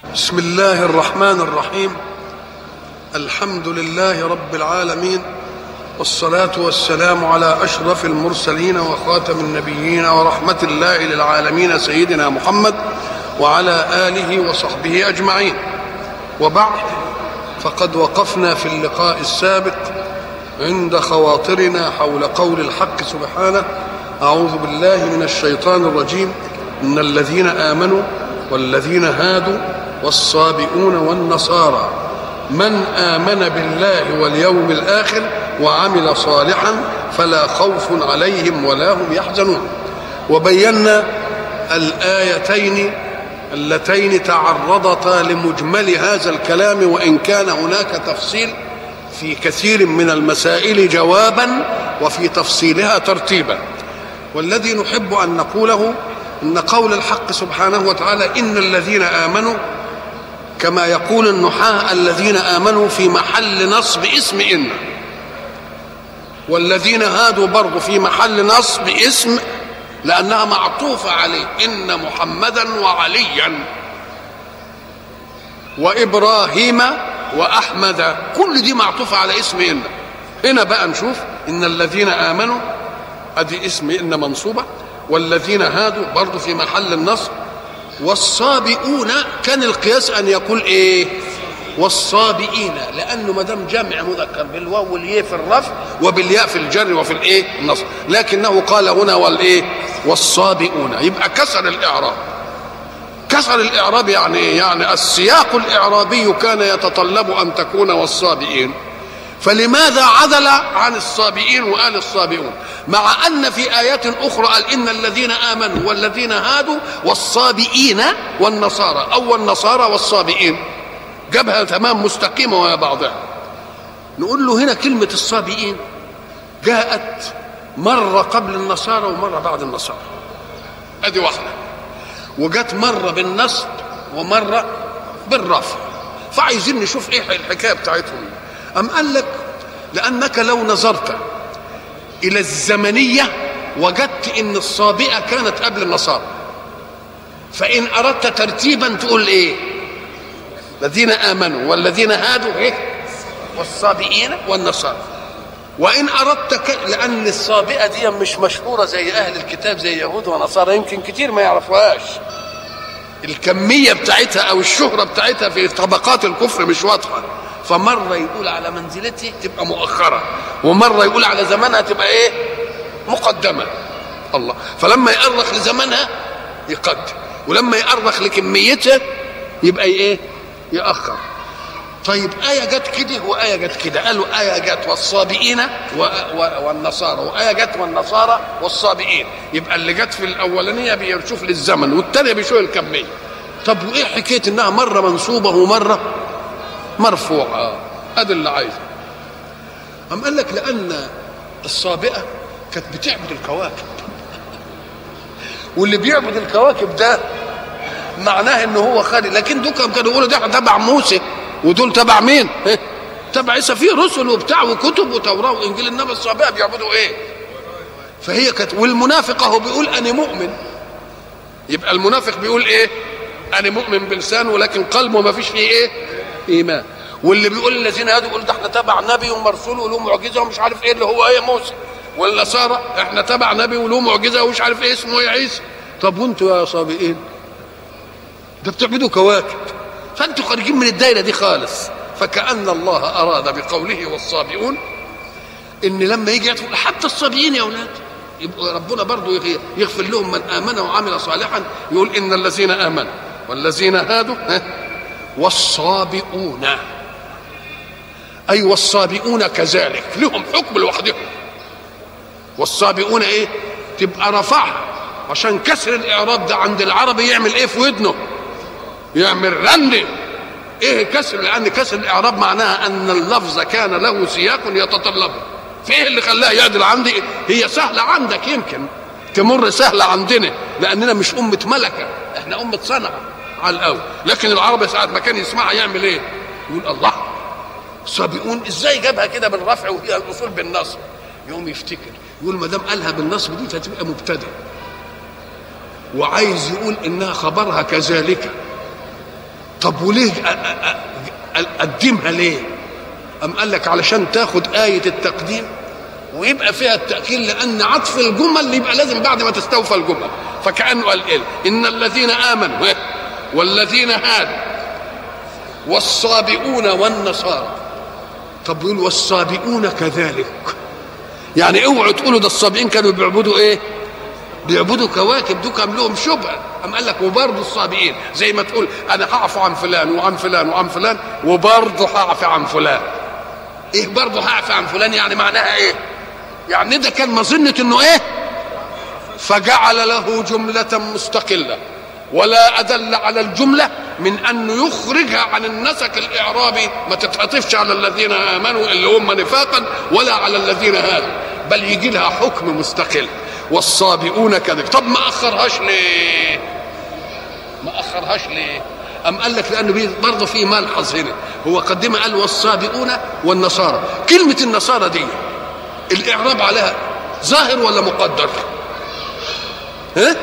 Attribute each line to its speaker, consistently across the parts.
Speaker 1: بسم الله الرحمن الرحيم الحمد لله رب العالمين والصلاة والسلام على أشرف المرسلين وخاتم النبيين ورحمة الله للعالمين سيدنا محمد وعلى آله وصحبه أجمعين وبعد فقد وقفنا في اللقاء السابق عند خواطرنا حول قول الحق سبحانه أعوذ بالله من الشيطان الرجيم إن الذين آمنوا والذين هادوا والصابئون والنصارى من آمن بالله واليوم الآخر وعمل صالحا فلا خوف عليهم ولا هم يحزنون وبينا الآيتين اللتين تعرضتا لمجمل هذا الكلام وإن كان هناك تفصيل في كثير من المسائل جوابا وفي تفصيلها ترتيبا والذي نحب أن نقوله ان قول الحق سبحانه وتعالى ان الذين امنوا كما يقول النحاة الذين امنوا في محل نصب اسم ان والذين هادوا برضه في محل نصب اسم لانها معطوفه عليه ان محمدا وعليا وابراهيم واحمد كل دي معطوفه على اسم ان هنا بقى نشوف ان الذين امنوا ادي اسم ان منصوبه والذين هادوا برضه في محل النصب والصابئون كان القياس ان يقول ايه والصابئين لانه ما دام جمع مذكر بالواو والياء في الرفع وبالياء في الجر وفي الايه النصب لكنه قال هنا والايه والصابئون يبقى كسر الاعراب كسر الاعراب يعني ايه يعني السياق الاعرابي كان يتطلب ان تكون والصابئين فلماذا عدل عن الصابئين وقال الصابئون مع ان في ايات اخرى قال ان الذين امنوا والذين هادوا والصابئين والنصارى او النصارى والصابئين جابها تمام مستقيمه ويا بعضها نقول له هنا كلمه الصابئين جاءت مره قبل النصارى ومره بعد النصارى ادي واحده وجت مره بالنصب ومره بالرفع فعايزين نشوف ايه الحكايه بتاعتهم أم قال لك لأنك لو نظرت إلى الزمنية وجدت إن الصابئة كانت قبل النصارى فإن أردت ترتيبا تقول إيه الذين آمنوا والذين هادوا إيه والصابئين والنصارى وإن أردت ك... لأن الصابئة دي مش مشهورة زي أهل الكتاب زي يهود ونصارى يمكن كتير ما يعرفوهاش الكمية بتاعتها أو الشهرة بتاعتها في طبقات الكفر مش واضحة فمرة يقول على منزلته تبقى مؤخرة ومرة يقول على زمانها تبقى ايه مقدمة الله فلما يأرخ لزمانها يقدم ولما يأرخ لكميتها يبقى ايه يأخر طيب آية جت كده وآية جت كده قالوا آية جت والصابئين و... و... والنصارى وآية جت والنصارى والصابئين يبقى اللي جت في الأولانية بيشوف للزمن والثانية بيشوف الكمية طب وإيه حكاية إنها مرة منصوبة ومرة مرفوعة هذا اللي عايزه أم قال لك لأن الصابئة كانت بتعبد الكواكب واللي بيعبد الكواكب ده معناه ان هو خالي لكن دول كانوا يقولوا ده تبع موسى ودول تبع مين؟ تبع عيسى فيه رسل وبتاع وكتب وتوراه وانجيل انما الصابئه بيعبدوا ايه؟ فهي كانت والمنافق اهو بيقول انا مؤمن يبقى المنافق بيقول ايه؟ انا مؤمن بلسانه ولكن قلبه ما فيش فيه ايه؟ ايمان واللي بيقول الذين هادوا يقول ده احنا تبع نبي ومرسول وله معجزه ومش عارف ايه اللي هو ايه موسى والنصارى احنا تبع نبي وله معجزه ومش عارف ايه اسمه ايه عيسى طب وانتوا يا صابئين ده بتعبدوا كواكب فانتوا خارجين من الدايره دي خالص فكأن الله أراد بقوله والصابئون إن لما يجي يدخل حتى الصابئين يا أولاد يبقى ربنا برضه يغفر لهم من آمن وعمل صالحا يقول إن الذين آمنوا والذين هادوا والصابئون أي والصابئون كذلك لهم حكم لوحدهم والصابئون إيه تبقى رفعها عشان كسر الإعراب ده عند العربي يعمل إيه في ودنه يعمل رن إيه كسر لأن كسر الإعراب معناها أن اللفظ كان له سياق يتطلبه فإيه اللي خلاها يعدل عندي هي سهلة عندك يمكن تمر سهلة عندنا لأننا مش أمة ملكة إحنا أمة صنعة على الاول لكن العربي ساعه ما كان يسمعها يعمل ايه يقول الله سابقون ازاي جابها كده بالرفع وهي الاصول بالنصب يقوم يفتكر يقول ما دام قالها بالنصب دي هتبقى مبتدئ وعايز يقول انها خبرها كذلك طب وليه قدمها ليه أم قال لك علشان تاخد آية التقديم ويبقى فيها التأخير لأن عطف الجمل يبقى لازم بعد ما تستوفى الجمل فكأنه قال إيه إن الذين آمنوا والذين هادوا والصابئون والنصارى طب يقول والصابئون كذلك يعني اوعوا تقولوا ده الصابئين كانوا بيعبدوا ايه بيعبدوا كواكب دول كان لهم شبهه أم قال لك وبرضه الصابئين زي ما تقول انا هعفو عن فلان وعن فلان وعن فلان وبرضه هعفو عن فلان ايه برضه هعفو عن فلان يعني معناها ايه يعني ده كان مظنة انه ايه فجعل له جملة مستقلة ولا أدل على الجملة من أن يخرجها عن النسق الإعرابي ما تتعطفش على الذين آمنوا اللي هم نفاقا ولا على الذين هادوا بل يجي لها حكم مستقل والصابئون كذلك طب ما أخرهاش ليه ما أخرهاش ليه أم قال لك لأنه برضه في ملحظ هنا هو قدم قال والصابئون والنصارى كلمة النصارى دي الإعراب عليها ظاهر ولا مقدر ها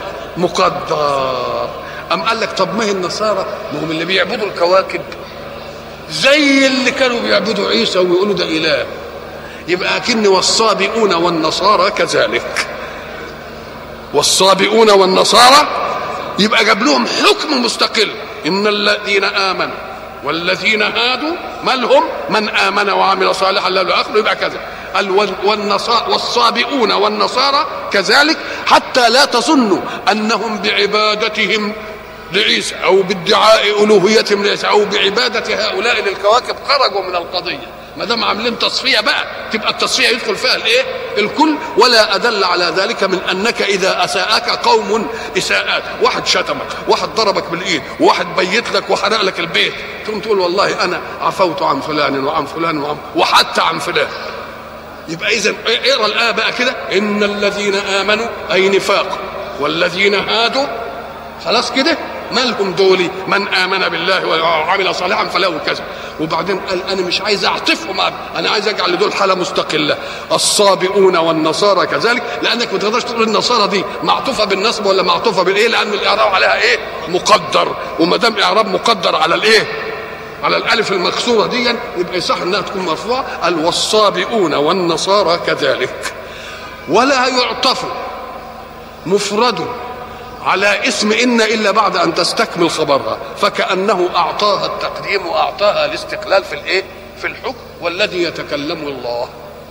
Speaker 1: مقدر أم قال لك طب ما هي النصارى ما هم اللي بيعبدوا الكواكب زي اللي كانوا بيعبدوا عيسى ويقولوا ده إله يبقى أكن والصابئون والنصارى كذلك والصابئون والنصارى يبقى جاب لهم حكم مستقل إن الذين آمنوا والذين هادوا مالهم من آمن وعمل صالحا له آخره يبقى كذا قال والنصارى والصابئون والنصارى كذلك حتى لا تظنوا انهم بعبادتهم لعيسى او بادعاء الوهيتهم لعيسى او بعباده هؤلاء للكواكب خرجوا من القضيه ما دام عاملين تصفيه بقى تبقى التصفيه يدخل فيها الايه؟ الكل ولا ادل على ذلك من انك اذا اساءك قوم اساءات، واحد شتمك، واحد ضربك بالايد، واحد بيت لك وحرق لك البيت، تقوم تقول والله انا عفوت عن فلان وعن فلان وعن وحتى عن فلان. يبقى اذا اقرا الايه بقى كده ان الذين امنوا اي نفاق والذين هادوا خلاص كده مالهم دول من امن بالله وعمل صالحا فله كذا وبعدين قال انا مش عايز اعطفهم انا عايز اجعل دول حاله مستقله الصابئون والنصارى كذلك لانك ما تقدرش تقول النصارى دي معطوفه بالنصب ولا معطوفه بالايه لان الاعراب عليها ايه مقدر وما دام اعراب مقدر على الايه على الالف المكسوره دي يبقى يصح انها تكون مرفوعه قال والصابئون والنصارى كذلك ولا يعطف مفرد على اسم ان الا بعد ان تستكمل خبرها فكانه اعطاها التقديم واعطاها الاستقلال في الايه في الحكم والذي يتكلم الله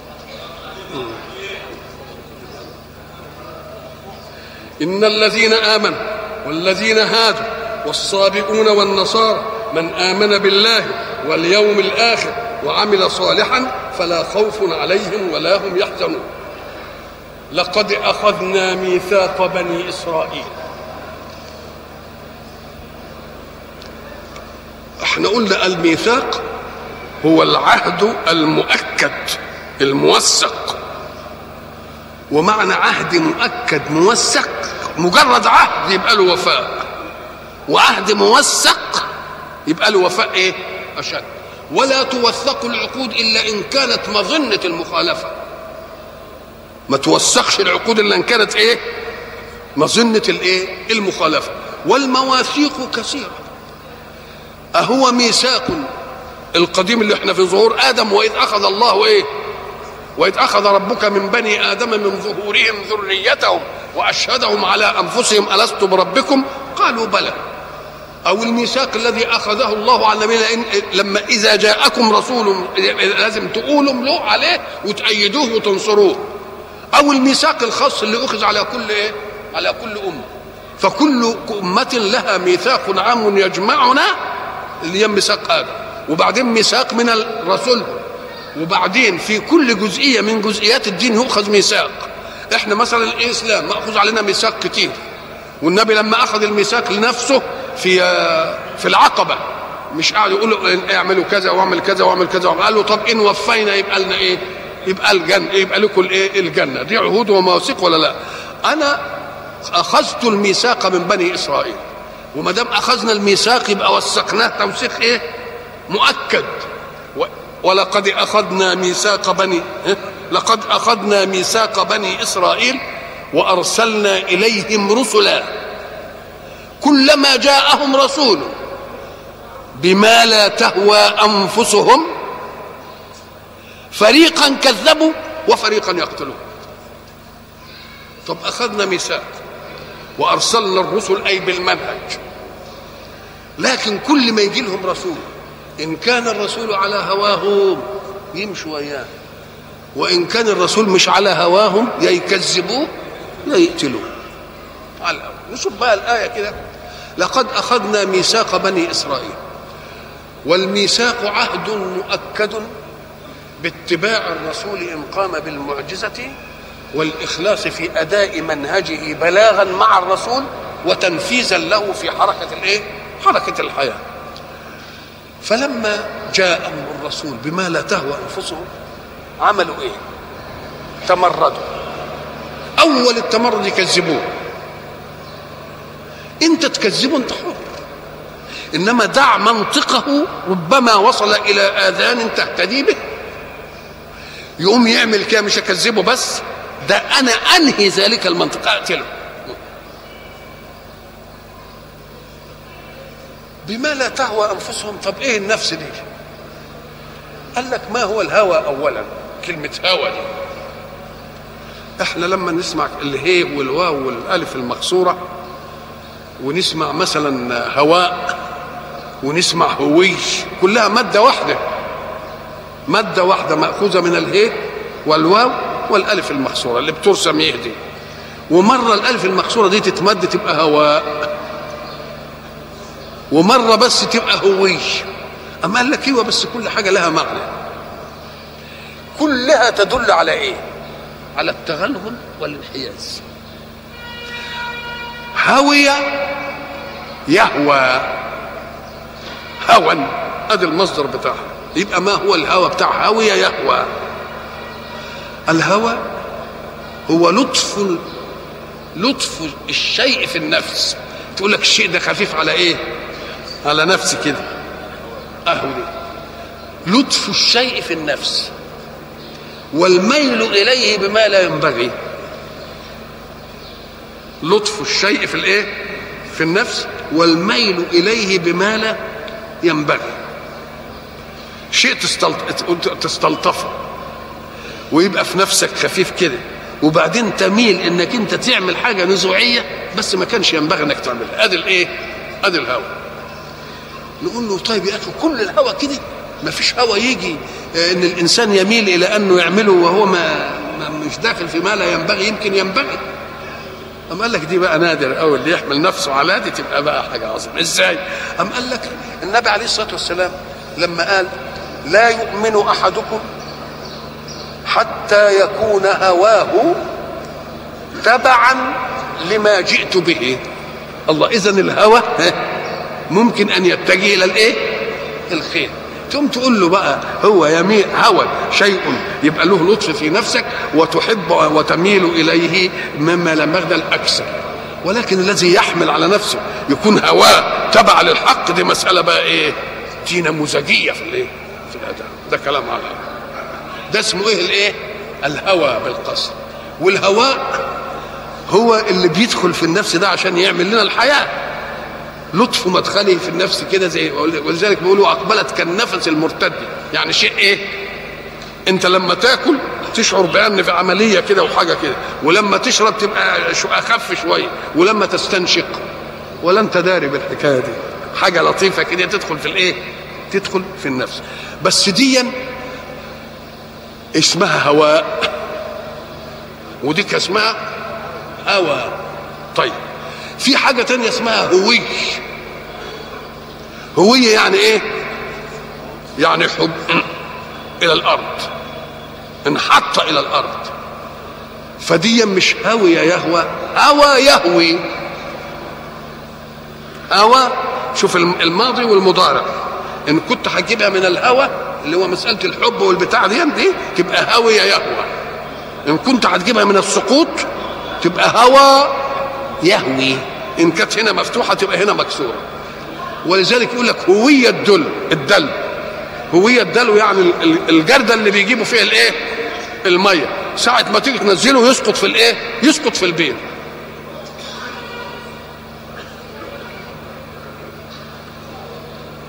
Speaker 1: ان الذين امنوا والذين هادوا والصابئون والنصارى من آمن بالله واليوم الآخر وعمل صالحا فلا خوف عليهم ولا هم يحزنون لقد أخذنا ميثاق بني إسرائيل احنا قلنا الميثاق هو العهد المؤكد الموثق ومعنى عهد مؤكد موثق مجرد عهد يبقى له وفاء وعهد موثق يبقى له وفاء ايه اشد ولا توثق العقود الا ان كانت مظنه المخالفه ما توثقش العقود الا ان كانت ايه مظنه الايه المخالفه والمواثيق كثيره اهو ميثاق القديم اللي احنا في ظهور ادم واذ اخذ الله ايه واذ اخذ ربك من بني ادم من ظهورهم ذريتهم واشهدهم على انفسهم الست بربكم قالوا بلى او الميثاق الذي اخذه الله على النبي لأن لما اذا جاءكم رسول لازم تقولوا له عليه وتأيدوه وتنصروه او الميثاق الخاص اللي اخذ على كل ايه على كل امه فكل امه لها ميثاق عام يجمعنا اللي هي ميثاق ادم وبعدين ميثاق من الرسول وبعدين في كل جزئيه من جزئيات الدين يؤخذ ميثاق احنا مثلا الاسلام ماخوذ علينا ميثاق كتير والنبي لما اخذ الميثاق لنفسه في في العقبه مش قاعد يقول اعملوا كذا واعمل كذا واعمل كذا قال له طب ان وفينا يبقى لنا ايه؟ يبقى الجنه يبقى لكم الايه؟ الجنه دي عهود ومواثيق ولا لا؟ انا اخذت الميثاق من بني اسرائيل وما دام اخذنا الميثاق يبقى وثقناه توثيق ايه؟ مؤكد ولقد اخذنا ميثاق بني لقد اخذنا ميثاق بني اسرائيل وارسلنا اليهم رسلا كلما جاءهم رسول بما لا تهوى انفسهم فريقا كذبوا وفريقا يقتلون طب اخذنا ميثاق وارسلنا الرسل اي بالمنهج لكن كل ما يجي لهم رسول ان كان الرسول على هواهم يمشوا وياه وان كان الرسول مش على هواهم يا يكذبوه يا يقتلوه على الأول. نشوف بقى الايه كده لقد اخذنا ميثاق بني اسرائيل والميثاق عهد مؤكد باتباع الرسول ان قام بالمعجزه والاخلاص في اداء منهجه بلاغا مع الرسول وتنفيذا له في حركه الايه؟ حركه الحياه. فلما جاءهم الرسول بما لا تهوى انفسهم عملوا ايه؟ تمردوا. اول التمرد يكذبوه. انت تكذبه انت حر. انما دع منطقه ربما وصل الى اذان تهتدي به. يقوم يعمل كده مش اكذبه بس ده انا انهي ذلك المنطقه اقتله بما لا تهوى انفسهم طب ايه النفس دي قال لك ما هو الهوى اولا كلمه هوى دي احنا لما نسمع الهي والواو والالف المكسوره ونسمع مثلا هواء ونسمع هوي كلها ماده واحده ماده واحده ماخوذه من الهي والواو والالف المكسوره اللي بترسم يهدي ومره الالف المكسوره دي تتمد تبقى هواء ومره بس تبقى هوي اما قال لك ايوه بس كل حاجه لها معنى كلها تدل على ايه على التغلغل والانحياز هوي يهوى هوى ادي المصدر بتاعها يبقى ما هو الهوى بتاع هوي يهوى الهوى هو لطف لطف الشيء في النفس تقول لك الشيء ده خفيف على ايه على نفسي كده اهو دي لطف الشيء في النفس والميل اليه بما لا ينبغي لطف الشيء في الايه في النفس والميل اليه بما لا ينبغي شيء تستلطفه ويبقى في نفسك خفيف كده وبعدين تميل انك انت تعمل حاجه نزوعيه بس ما كانش ينبغي انك تعملها ادي الايه ادي الهوى نقول له طيب يا اخي كل الهوى كده ما فيش هوى يجي ان الانسان يميل الى انه يعمله وهو ما, ما مش داخل في ما لا ينبغي يمكن ينبغي أم قال لك دي بقى نادر قوي اللي يحمل نفسه على دي تبقى بقى حاجه عظيمه ازاي؟ أم قال لك النبي عليه الصلاه والسلام لما قال لا يؤمن احدكم حتى يكون هواه تبعا لما جئت به الله اذا الهوى ممكن ان يتجه الى الايه الخير ثم تقول له بقى هو يميل هوى شيء يبقى له لطف في نفسك وتحب وتميل اليه مما لم يغدى الاكثر ولكن الذي يحمل على نفسه يكون هواه تبع للحق دي مساله بقى ايه دي نموذجيه في الايه في الاداء ده كلام على ده اسمه ايه الايه الهوى بالقصر والهواء هو اللي بيدخل في النفس ده عشان يعمل لنا الحياه لطف مدخله في النفس كده زي ولذلك بيقولوا اقبلت كالنفس المرتد يعني شيء ايه انت لما تاكل تشعر بان في عمليه كده وحاجه كده ولما تشرب تبقى شو اخف شويه ولما تستنشق ولا انت داري بالحكايه دي حاجه لطيفه كده تدخل في الايه تدخل في النفس بس ديا اسمها هواء وديك اسمها هوى طيب في حاجة تانية اسمها هوي هوية يعني ايه يعني حب الى الارض انحط الى الارض فدي مش هوي يهوى هوى يهوي هوى شوف الماضي والمضارع ان كنت هتجيبها من الهوى اللي هو مساله الحب والبتاع دي دي تبقى هوي يهوى ان كنت هتجيبها من السقوط تبقى هوى يهوي ان كانت هنا مفتوحه تبقى هنا مكسوره ولذلك يقول لك هويه الدل الدل هويه الدلو يعني الجرده اللي بيجيبوا فيها الايه الميه ساعه ما تيجي تنزله يسقط في الايه يسقط في البير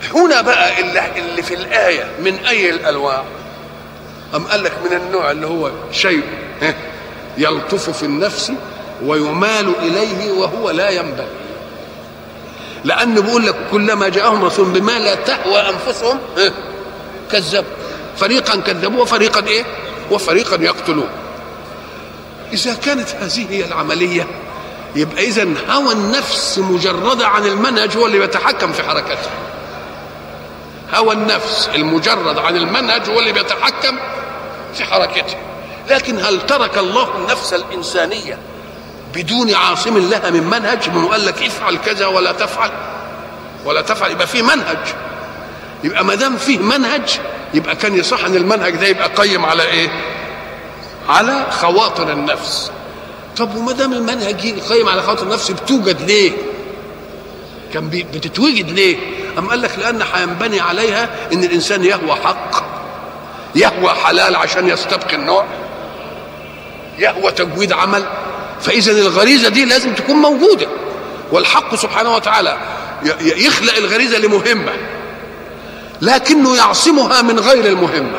Speaker 1: هنا بقى اللي, اللي في الآية من أي الأنواع أم قال لك من النوع اللي هو شيء يلطف في النفس ويمال إليه وهو لا ينبغي لأنه بيقول لك كلما جاءهم رسول بما لا تهوى أنفسهم كذبوا فريقا كذبوا وفريقا إيه وفريقا يقتلون إذا كانت هذه هي العملية يبقى إذا هوى النفس مجردة عن المنهج هو اللي بيتحكم في حركته هوى النفس المجرد عن المنهج هو اللي بيتحكم في حركته لكن هل ترك الله النفس الإنسانية بدون عاصم لها من منهج من قال لك افعل كذا ولا تفعل ولا تفعل يبقى في منهج يبقى ما دام فيه منهج يبقى كان يصح ان المنهج ده يبقى قيم على ايه؟ على خواطر النفس طب وما دام المنهج قيم على خواطر النفس بتوجد ليه؟ كان بتتوجد ليه؟ أم قال لك لأن هينبني عليها إن الإنسان يهوى حق يهوى حلال عشان يستبقي النوع يهوى تجويد عمل فإذا الغريزة دي لازم تكون موجودة والحق سبحانه وتعالى يخلق الغريزة لمهمة لكنه يعصمها من غير المهمة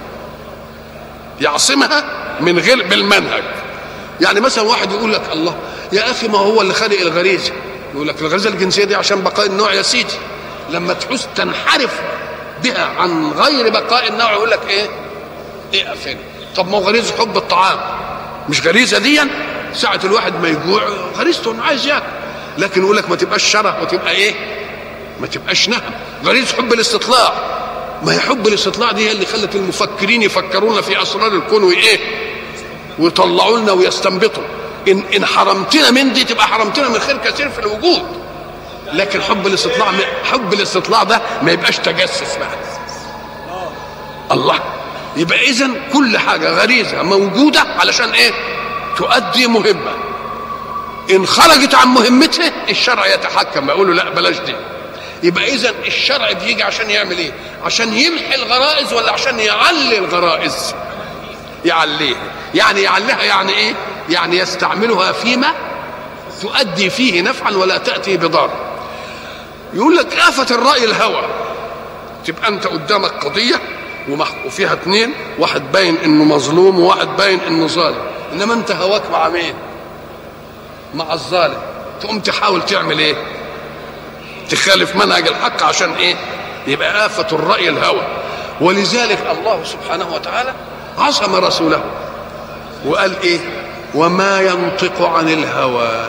Speaker 1: يعصمها من غير بالمنهج يعني مثلا واحد يقول لك الله يا أخي ما هو اللي خلق الغريزة يقول لك الغريزة الجنسية دي عشان بقاء النوع يا سيدي لما تحس تنحرف بها عن غير بقاء النوع يقول لك ايه ايه فين طب ما هو غريزه حب الطعام مش غريزه دي ساعه الواحد ما يجوع غريزته انه عايز ياكل لكن يقول لك ما تبقاش شره وتبقى ايه ما تبقاش نهم غريزه حب الاستطلاع ما هي حب الاستطلاع دي هي اللي خلت المفكرين يفكرونا في اسرار الكون وايه ويطلعوا لنا ويستنبطوا ان ان حرمتنا من دي تبقى حرمتنا من خير كثير في الوجود لكن حب الاستطلاع حب الاستطلاع ده ما يبقاش تجسس بقى الله يبقى اذا كل حاجه غريزه موجوده علشان ايه تؤدي مهمه ان خرجت عن مهمتها الشرع يتحكم يقول له لا بلاش دي يبقى اذا الشرع بيجي عشان يعمل ايه عشان يمحي الغرائز ولا عشان يعلي الغرائز يعليها يعني يعليها يعني ايه يعني يستعملها فيما تؤدي فيه نفعا ولا تاتي بضار يقول لك آفة الرأي الهوى تبقى أنت قدامك قضية وفيها اثنين واحد باين انه مظلوم وواحد باين انه ظالم انما انت هواك مع مين مع الظالم تقوم تحاول تعمل ايه تخالف منهج الحق عشان ايه يبقى آفة الرأي الهوى ولذلك الله سبحانه وتعالى عصم رسوله وقال ايه وما ينطق عن الهوى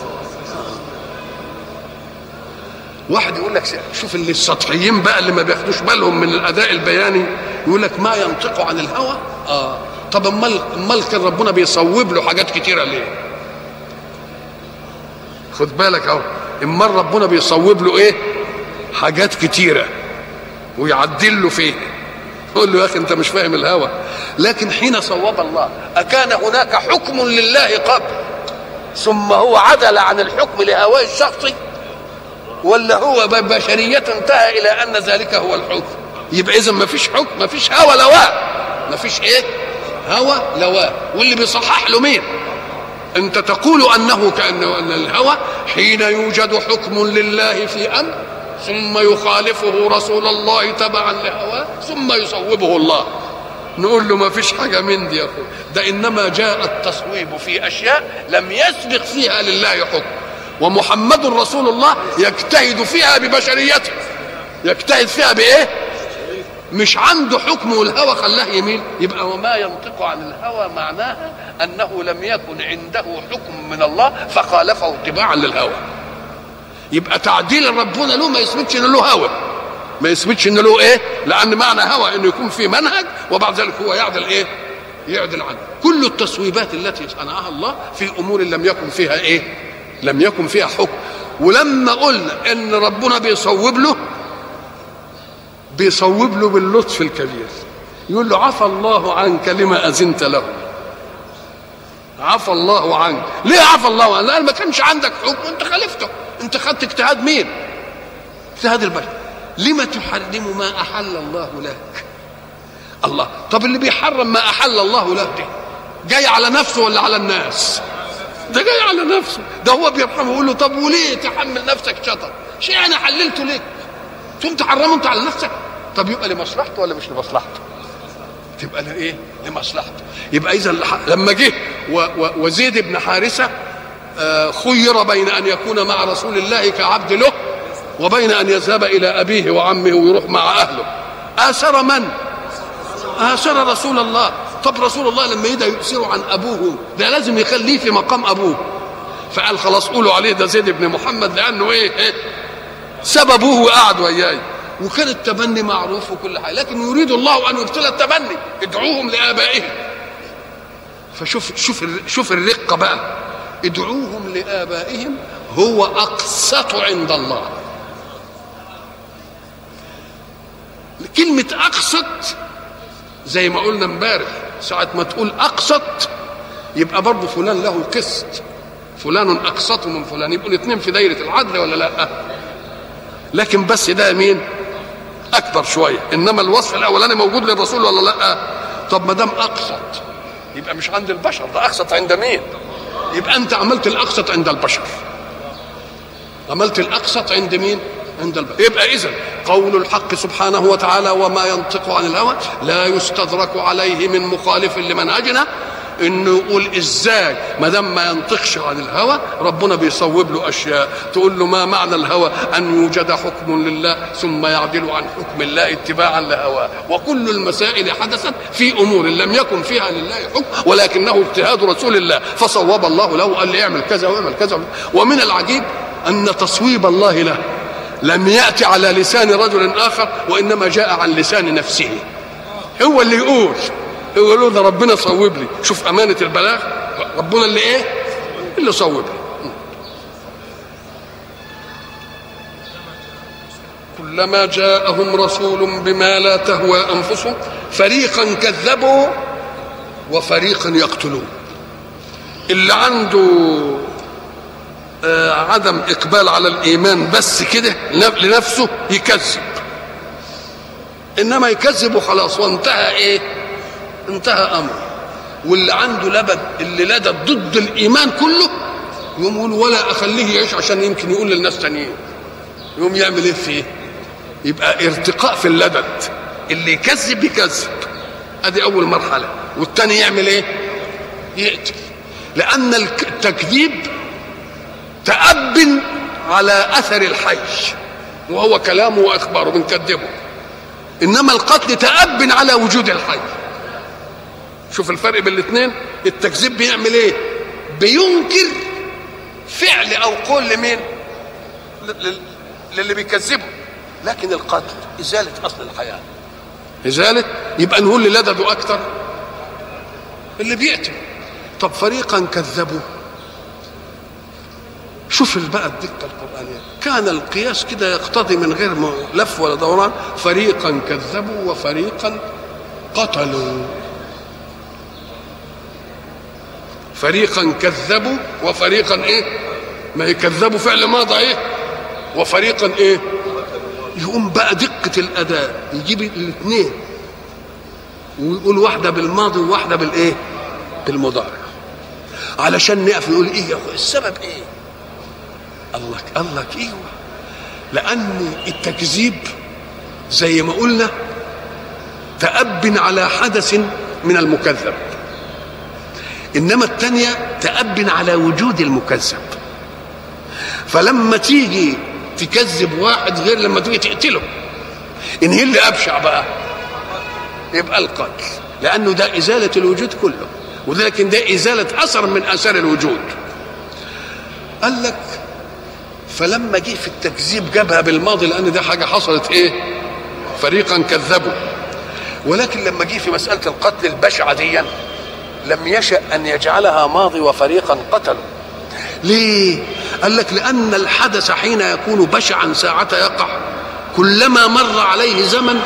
Speaker 1: واحد يقول لك شوف اللي السطحيين بقى اللي ما بياخدوش بالهم من الاداء البياني يقول لك ما ينطق عن الهوى اه طب امال امال كان ربنا بيصوب له حاجات كتيره ليه خد بالك اهو امال ربنا بيصوب له ايه حاجات كتيره ويعدل له فيه يقول له يا اخي انت مش فاهم الهوى لكن حين صوب الله اكان هناك حكم لله قبل ثم هو عدل عن الحكم لهواه الشخصي ولا هو بشريته انتهى الى ان ذلك هو الحكم يبقى اذا ما فيش حكم ما فيش هوى لواء ما فيش ايه هوى لواء واللي بيصحح له مين انت تقول انه كانه ان الهوى حين يوجد حكم لله في امر ثم يخالفه رسول الله تبعا لهواه ثم يصوبه الله نقول له ما فيش حاجة من دي يا أخو ده إنما جاء التصويب في أشياء لم يسبق فيها لله حكم ومحمد رسول الله يجتهد فيها ببشريته يجتهد فيها بايه مش عنده حكم والهوى خلاه يميل يبقى وما ينطق عن الهوى معناها انه لم يكن عنده حكم من الله فخالفه اتباعا للهوى يبقى تعديل ربنا له ما يثبتش ان له هوى ما يثبتش ان له ايه لان معنى هوى انه يكون في منهج وبعد ذلك هو يعدل ايه يعدل عنه كل التصويبات التي صنعها الله في امور لم يكن فيها ايه لم يكن فيها حكم ولما قلنا ان ربنا بيصوب له بيصوب له باللطف الكبير يقول له عفى الله عنك لما اذنت له عفى الله عنك ليه عفى الله عنك لان ما كانش عندك حكم انت خالفته انت خدت اجتهاد مين اجتهاد البشر لما تحرم ما احل الله لك الله طب اللي بيحرم ما احل الله له ده جاي على نفسه ولا على الناس ده جاي على نفسه ده هو بيرحمه يقول له طب وليه تحمل نفسك شطر شيء انا حللته لك تقوم تحرمه انت على نفسك طب يبقى لمصلحته ولا مش لمصلحته تبقى لايه لمصلحته يبقى اذا لما جه وزيد بن حارثه خير بين ان يكون مع رسول الله كعبد له وبين ان يذهب الى ابيه وعمه ويروح مع اهله اثر من اثر رسول الله طب رسول الله لما يدا يؤثر عن ابوه ده لازم يخليه في مقام ابوه فقال خلاص قولوا عليه ده زيد بن محمد لانه ايه, إيه؟ ساب ابوه وقعد وياي وكان التبني معروف وكل حاجه لكن يريد الله ان يبطل التبني ادعوهم لابائهم فشوف شوف شوف الرقه بقى ادعوهم لابائهم هو اقسط عند الله كلمة أقسط زي ما قلنا امبارح ساعة ما تقول أقسط يبقى برضه فلان له قسط فلان أقسط من فلان يبقوا الاثنين في دايرة العدل ولا لا لكن بس ده مين أكبر شوية إنما الوصف الأولاني موجود للرسول ولا لا طب ما دام أقسط يبقى مش عند البشر ده أقسط عند مين يبقى أنت عملت الأقسط عند البشر عملت الأقسط عند مين عند البشر يبقى إذا قول الحق سبحانه وتعالى وما ينطق عن الهوى لا يستدرك عليه من مخالف لمنهجنا انه يقول ازاي ما دام ما ينطقش عن الهوى ربنا بيصوب له اشياء تقول له ما معنى الهوى ان يوجد حكم لله ثم يعدل عن حكم الله اتباعا لهواه وكل المسائل حدثت في امور لم يكن فيها لله حكم ولكنه اجتهاد رسول الله فصوب الله له قال لي اعمل كذا واعمل كذا ومن العجيب ان تصويب الله له لم يأتي على لسان رجل آخر وإنما جاء عن لسان نفسه هو اللي يقول هو يقول ده ربنا صوب لي شوف أمانة البلاغ ربنا اللي إيه اللي صوب لي كلما جاءهم رسول بما لا تهوى أنفسهم فريقا كذبوا وفريقا يقتلون اللي عنده آه عدم اقبال على الايمان بس كده لنفسه يكذب انما يكذب وخلاص وانتهى ايه انتهى امره واللي عنده لبد اللي لدى ضد الايمان كله يقوم يقول ولا اخليه يعيش عشان يمكن يقول للناس تانيين يقوم يعمل ايه فيه يبقى ارتقاء في اللدد اللي يكذب يكذب ادي اول مرحله والتاني يعمل ايه يقتل لان التكذيب تأب على أثر الحي وهو كلامه وإخباره بنكذبه إنما القتل تأب على وجود الحي شوف الفرق بين الاثنين التكذيب بيعمل ايه بينكر فعل او قول لمين للي بيكذبه لكن القتل ازاله اصل الحياه ازاله يبقى نقول اللي لدده اكتر اللي بيقتل طب فريقا كذبوا شوف بقى الدقه القرانيه كان القياس كده يقتضي من غير لف ولا دوران فريقا كذبوا وفريقا قتلوا فريقا كذبوا وفريقا ايه ما يكذبوا فعل ماضي ايه وفريقا ايه يقوم بقى دقة الأداء يجيب الاثنين ويقول واحدة بالماضي وواحدة بالإيه؟ بالمضارع علشان نقف نقول إيه يا أخو السبب إيه؟ الله قال لك ايوه لان التكذيب زي ما قلنا تأب على حدث من المكذب انما الثانيه تأب على وجود المكذب فلما تيجي تكذب واحد غير لما تيجي تقتله ان هي اللي ابشع بقى يبقى القتل لانه ده ازاله الوجود كله ولكن ده ازاله اثر من اثار الوجود قال لك فلما جه في التكذيب جابها بالماضي لان دي حاجه حصلت ايه فريقا كذبوا ولكن لما جه في مساله القتل البشعه دي لم يشا ان يجعلها ماضي وفريقا قتلوا ليه قال لك لان الحدث حين يكون بشعا ساعه يقع كلما مر عليه زمن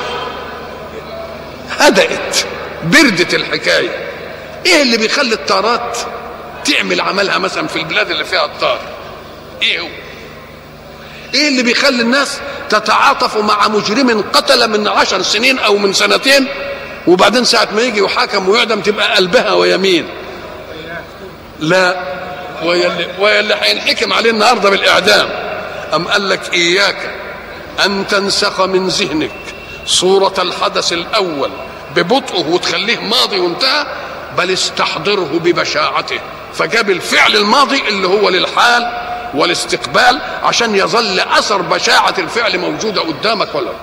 Speaker 1: هدأت بردت الحكايه ايه اللي بيخلي الطارات تعمل عملها مثلا في البلاد اللي فيها الطار ايه هو ايه اللي بيخلي الناس تتعاطف مع مجرم قتل من عشر سنين او من سنتين وبعدين ساعة ما يجي يحاكم ويعدم تبقى قلبها ويمين لا ويلي, ويلي هينحكم عليه النهارده بالاعدام ام قال لك اياك ان تنسخ من ذهنك صورة الحدث الأول ببطئه وتخليه ماضي وانتهى بل استحضره ببشاعته فجاب الفعل الماضي اللي هو للحال والاستقبال عشان يظل أثر بشاعة الفعل موجودة قدامك ولا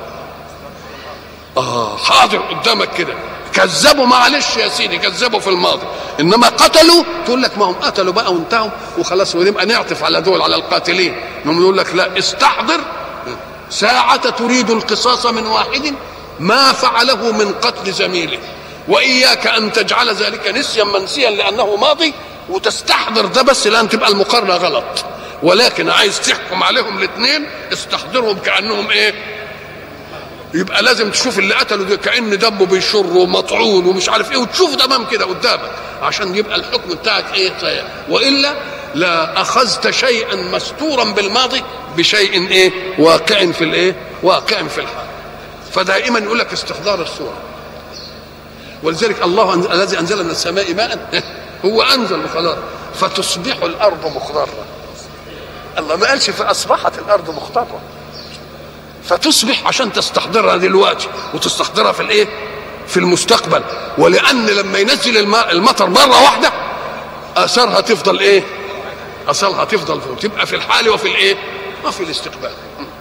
Speaker 1: آه حاضر قدامك كده كذبوا معلش يا سيدي كذبوا في الماضي انما قتلوا تقول لك ما هم قتلوا بقى وانتهوا وخلاص ونبقى نعطف على دول على القاتلين انهم يقول لك لا استحضر ساعة تريد القصاص من واحد ما فعله من قتل زميله وإياك أن تجعل ذلك نسيا منسيا لأنه ماضي وتستحضر ده بس لأن تبقى المقارنة غلط ولكن عايز تحكم عليهم الاثنين استحضرهم كأنهم إيه يبقى لازم تشوف اللي قتله ده كأن دمه بيشر ومطعون ومش عارف ايه وتشوف دمام كده قدامك عشان يبقى الحكم بتاعك ايه صحيح والا لا اخذت شيئا مستورا بالماضي بشيء ايه واقع في الايه واقع في الحال فدائما يقول لك استحضار الصوره ولذلك الله أنزل الذي انزل من السماء ماء هو انزل خلاص فتصبح الارض مخضره الله ما قالش فاصبحت الارض مخضره فتصبح عشان تستحضرها دلوقتي وتستحضرها في الايه في المستقبل ولان لما ينزل الماء المطر مره واحده اثارها تفضل ايه اثارها تفضل فوق تبقى في الحال وفي الايه وفي الاستقبال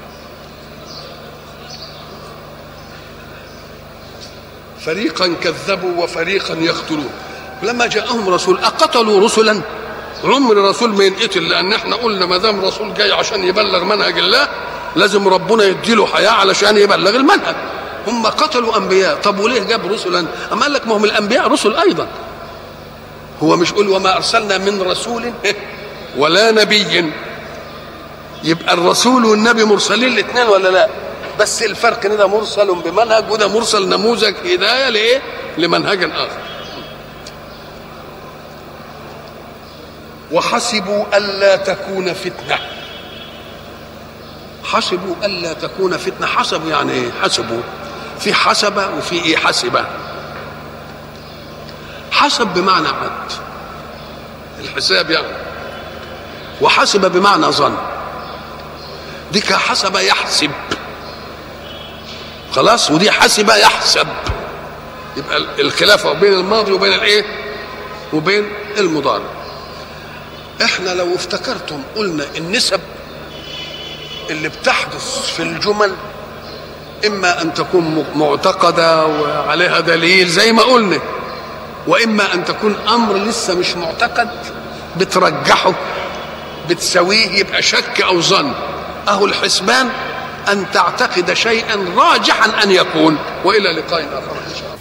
Speaker 1: فريقا كذبوا وفريقا يقتلون لما جاءهم رسول اقتلوا رسلا عمر رسول ما ينقتل لان احنا قلنا ما دام رسول جاي عشان يبلغ منهج الله لازم ربنا يديله حياه علشان يبلغ المنهج هم قتلوا انبياء طب وليه جاب رسلا اما قال لك ما هم الانبياء رسل ايضا هو مش يقول وما ارسلنا من رسول ولا نبي يبقى الرسول والنبي مرسلين الاثنين ولا لا بس الفرق ان ده مرسل بمنهج وده مرسل نموذج هدايه لايه لمنهج اخر وحسبوا الا تكون فتنه حسبوا الا تكون فتنه حسبوا يعني ايه حسبوا في حسبه وفي ايه حسبه حسب بمعنى عد الحساب يعني وحسب بمعنى ظن دي كحسب يحسب خلاص ودي حسب يحسب يبقى الخلافة بين الماضي وبين الايه وبين المضارع احنا لو افتكرتم قلنا النسب اللي بتحدث في الجمل اما ان تكون معتقده وعليها دليل زي ما قلنا واما ان تكون امر لسه مش معتقد بترجحه بتسويه يبقى شك او ظن اهو الحسبان ان تعتقد شيئا راجحا ان يكون والى لقاء اخر ان شاء الله